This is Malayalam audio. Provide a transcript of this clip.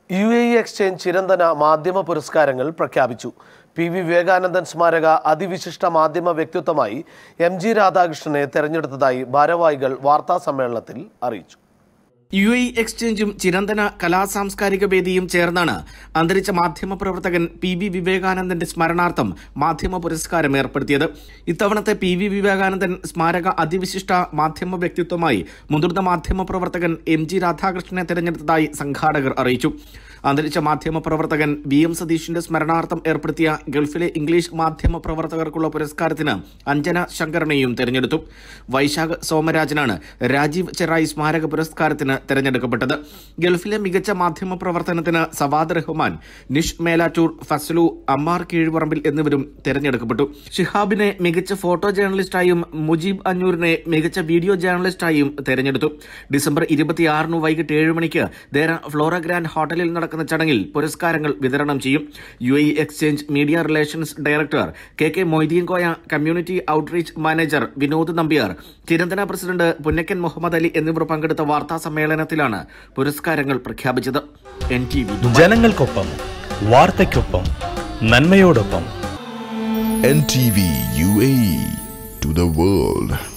U A E exchange Chiranthana മാധ്യമ പുരസ്കാരങ്ങൾ പ്രഖ്യാപിച്ചു പി വി വിവേകാനന്ദൻ സ്മാരക അതിവിശിഷ്ട മാധ്യമ വ്യക്തിത്വമായി എം ജി രാധാകൃഷ്ണനെ തെരഞ്ഞെടുത്തതായി ഭാരവാഹികൾ വാർത്താ സമ്മേളനത്തിൽ അറിയിച്ചു യു എ എക്സ്ചേഞ്ചും ചിരന്തന കലാ സാംസ്കാരിക വേദിയും ചേർന്നാണ് അന്തരിച്ച മാധ്യമ പ്രവർത്തകൻ പി വി വിവേകാനന്ദന്റെ സ്മരണാർത്ഥം മാധ്യമ പുരസ്കാരം ഏർപ്പെടുത്തിയത് ഇത്തവണത്തെ പി വി വിവേകാനന്ദൻ സ്മാരക അതിവിശിഷ്ട മാധ്യമ വ്യക്തിത്വമായി മുതിർന്ന മാധ്യമ പ്രവർത്തകൻ എം ജി രാധാകൃഷ്ണനെ തെരഞ്ഞെടുത്തതായി സംഘാടകർ അറിയിച്ചു അന്തരിച്ച മാധ്യമ പ്രവർത്തകൻ വി എം സതീഷിന്റെ സ്മരണാർത്ഥം ഏർപ്പെടുത്തിയ ഗൾഫിലെ ഇംഗ്ലീഷ് മാധ്യമ പ്രവർത്തകർക്കുള്ള പുരസ്കാരത്തിന് അഞ്ജന ശങ്കറിനെയും തെരഞ്ഞെടുത്തു വൈശാഖ് സോമരാജനാണ് രാജീവ് ചെറായി സ്മാരക പുരസ്കാരത്തിന് തെരഞ്ഞെടുക്കപ്പെട്ടത് ഗൾഫിലെ മികച്ച മാധ്യമ പ്രവർത്തനത്തിന് സവാദ് റഹ്മാൻ നിഷ് മേലാറ്റൂർ ഫസലു അമ്മാർ കീഴ്പറമ്പിൽ എന്നിവരും തെരഞ്ഞെടുക്കപ്പെട്ടു ഷിഹാബിനെ മികച്ച ഫോട്ടോ ജേർണലിസ്റ്റായും മുജീബ് അഞ്ഞൂരിനെ മികച്ച വീഡിയോ ജേർണലിസ്റ്റായും തെരഞ്ഞെടുത്തു ഡിസംബർ ഇരുപത്തിയാറിന് വൈകിട്ട് ഏഴ് മണിക്ക് ദേര ഫ്ലോറ ഗ്രാൻഡ് ഹോട്ടലിൽ നടക്കുന്ന ചടങ്ങിൽ പുരസ്കാരങ്ങൾ വിതരണം ചെയ്യും U A exchange media relations director K K Moideen Koya community outreach manager Vinod Nambiar Chiranthana president Punnakkan Muhammad Ali എന്നിവർ പങ്കെടുത്ത വാർത്താ സമ്മേളനത്തിലാണ് പുരസ്കാരങ്ങൾ പ്രഖ്യാപിച്ചത് എൻ ടി വി ജനങ്ങൾക്കൊപ്പം വാർത്തയ്ക്കൊപ്പം നന്മയോടൊപ്പം NTV UAE to the world.